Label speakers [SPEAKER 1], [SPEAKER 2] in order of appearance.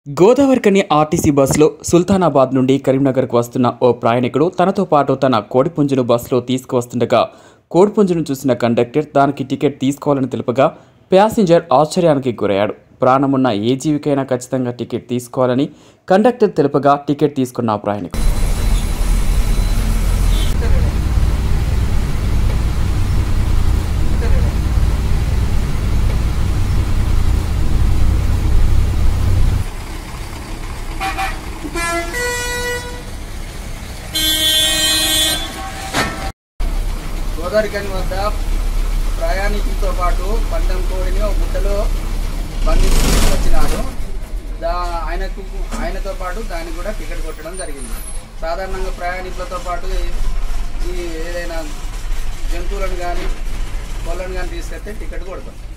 [SPEAKER 1] Godavarikhani RTC బస్సులో సుల్తానాబాద్ నుండి కరీంనగర్కు వస్తున్న ఓ ప్రయాణికుడు తనతో పాటు తన కోడిపుంజును బస్సులో తీసుకువస్తుండగా కోడిపుంజును చూసిన కండక్టర్ దానికి టికెట్ తీసుకోవాలని తెలుపగా ప్యాసింజర్ ఆశ్చర్యానికి గురయ్యాడు ప్రాణమున్న ఏ జీవికైనా ఖచ్చితంగా టికెట్ తీసుకోవాలని కండక్టర్ తెలుపగా టికెట్ తీసుకున్న ఆ ప్రయాణికుడు
[SPEAKER 2] గోదావరికని వద్ద ప్రయాణికులతో పాటు పందెం కోడిని ఒక గుట్టలో బంధించి తీసుకొచ్చినాడు దా ఆయనకు ఆయనతో పాటు దానికి కూడా టికెట్ కొట్టడం జరిగింది సాధారణంగా ప్రయాణికులతో పాటు ఈ ఏదైనా జంతువులను కానీ కోళ్ళను కానీ తీసుకెళ్తే టికెట్ కొడతాం